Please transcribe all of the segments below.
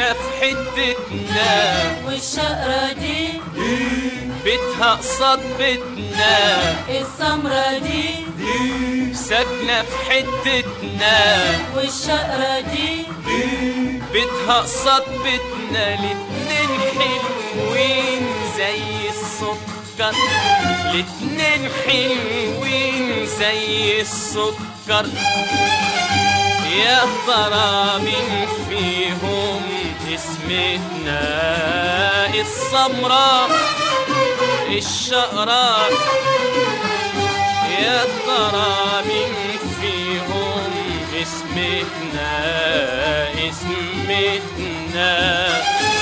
ساكنة في حتتنا والشقرة دي بيتها قصاد بيتنا السمرة دي ساكنة في حتتنا والشقرة دي بيتها قصاد بيتنا الاتنين حلوين زي السكر الاتنين حلوين زي السكر يا ترى مين فيهم اسمتنا السمراء الشقراء يا ترى مين فيهم اسمتنا اسمتنا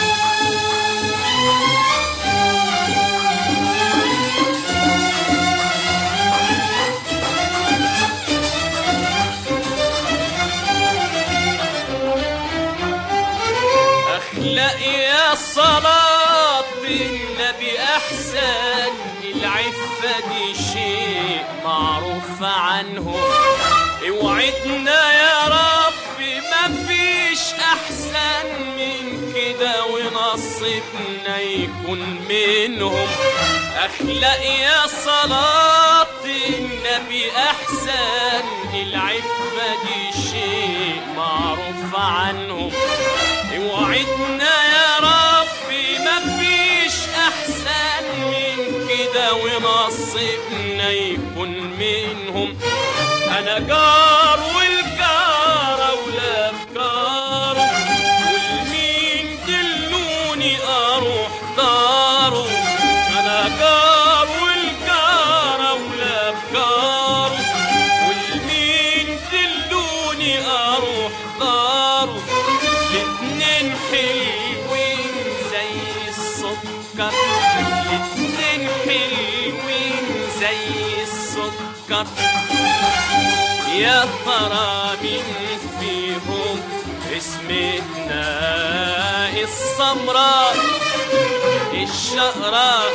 اخلق يا صلاة النبي احسن العفة دي شيء معروف عنه اوعدنا يا رب ما فيش احسن من كده ونصيبنا يكون منهم اخلق يا صلاة النبي احسن العفة دي شيء معروف عنهم اوعدنا يا ربي مفيش احسن من كده ونصيبنا يكون منهم انا جار والجار اولى بجاره والمين دلوني اروح داره انا جار والجار اولى بجاره والمين دلوني اروح داره الاتنين حلوين زي السكر الاتنين حلوين زي السكر يا ترى مين فيهم اسمتنا السمراء الشقراء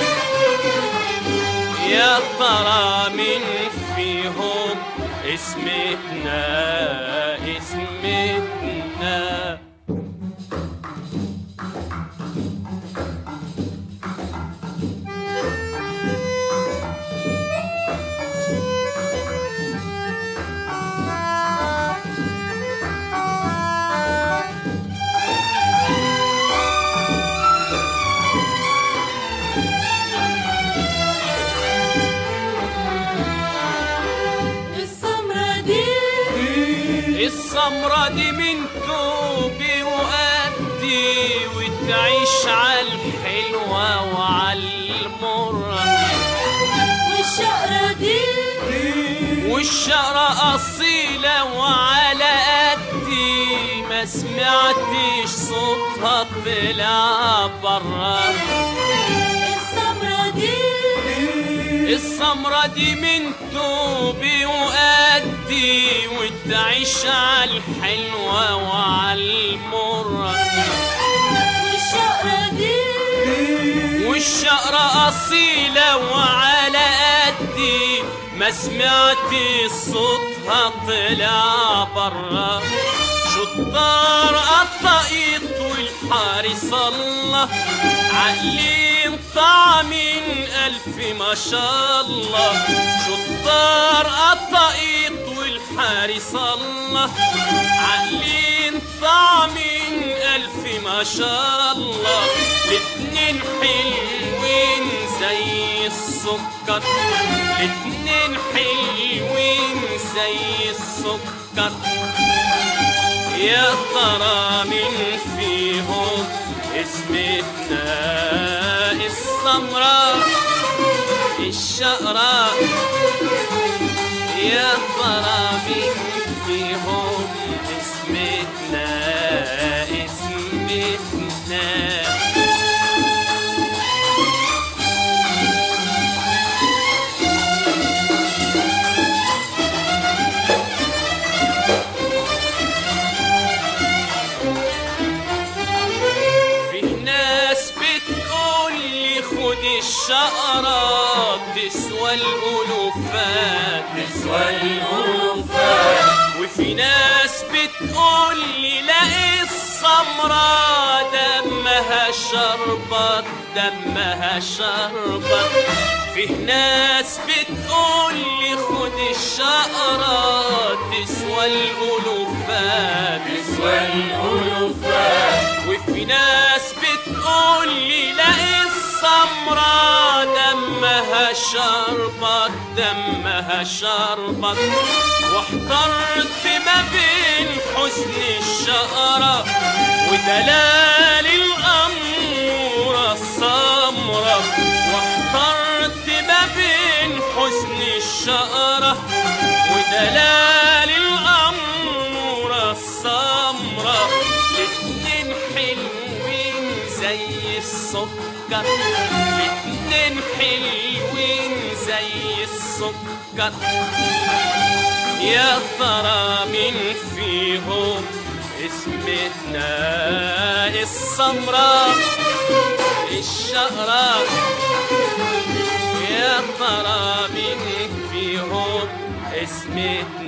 يا ترى مين فيهم اسمتنا اسمتنا السمرة دي السمرة دي من توبي وأدي وتعيش عالحلوة وعالمرة والشقرة دي والشقرة أصيلة وعلى قدي ما سمعتش صوتها طلع برا السمرة دي السمرة دي من توبي وأدي وتعيش عالحلوة وعالمرة والشقرة دي والشقرة أصيلة وعلى قدي ما سمعت صوتها طلع برا شطار الطقيط والحارس الله عقلي مطع من ألف ما شاء الله شطار الطقيط والحارس الله عقلي مطع من ألف ما شاء الله الاتنين حلوين زي السكر الاتنين حلوين زي السكر يا ترى مين فيهم اسمتنا السمراء الشقراء يا ترى مين فيهم اسمتنا اسمتنا فيه ناس بتقول لي خد الشقرة تسوى الألوفات تسوى الألوفات وفي ناس بتقول لي لا السمرة دمها شربت دمها شربت فيه ناس بتقول لي خد الشقرة تسوى الألوفات تسوى الألوفات وفي ناس بتقول لي لا السمرة دمها شربت دمها شربت واحترت ما بين حسن الشقرة ودلال الأمورة السمرة واحترت ما بين حسن الشقرة ودلال الأمورة السمرة الاتنين حلوين زي السكر الاتنين حلوين زي السكر يا ترى مين فيهم اسمتنا السمراء الشقراء يا ترى مين فيهم اسمتنا